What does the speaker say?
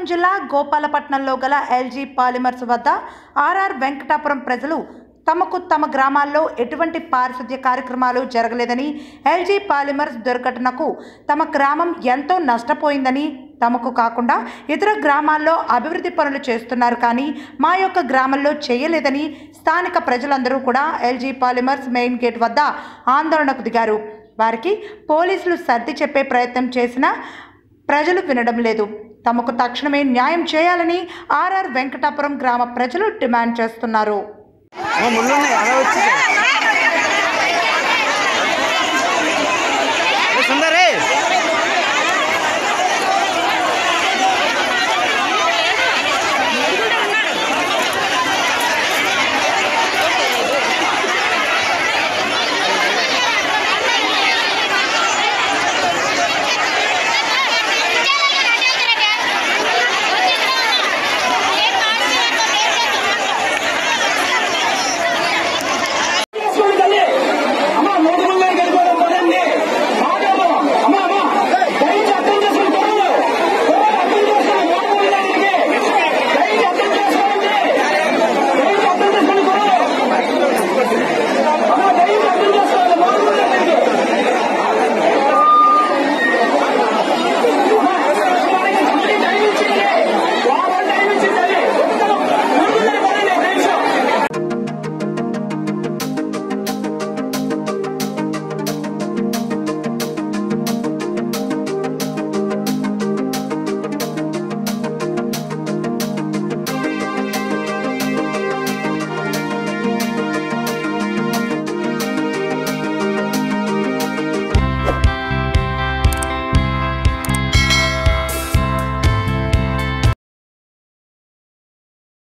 అనంతపురం జిల్లా గోపాలపట్నంలో గల ఎల్జీ పాలిమర్స్ వద్ద ఆర్ఆర్ వెంకటాపురం ప్రజలు తమకు తమ గ్రామాల్లో ఎటువంటి పారిశుద్ధ్య కార్యక్రమాలు జరగలేదని ఎల్జీ పాలిమర్స్ దుర్ఘటనకు తమ గ్రామం ఎంతో నష్టపోయిందని తమకు కాకుండా ఇతర గ్రామాల్లో అభివృద్ధి పనులు చేస్తున్నారు కానీ మా యొక్క గ్రామంలో చేయలేదని స్థానిక ప్రజలందరూ కూడా ఎల్జీ పాలిమర్స్ మెయిన్ గేట్ వద్ద ఆందోళనకు దిగారు వారికి పోలీసులు సర్ది చెప్పే ప్రయత్నం చేసినా ప్రజలు వినడం లేదు తమకు తక్షణమే న్యాయం చేయాలని ఆర్ఆర్ వెంకటాపురం గ్రామ ప్రజలు డిమాండ్ చేస్తున్నారు ముళ్ళు ఉన్నాయి అలా వచ్చి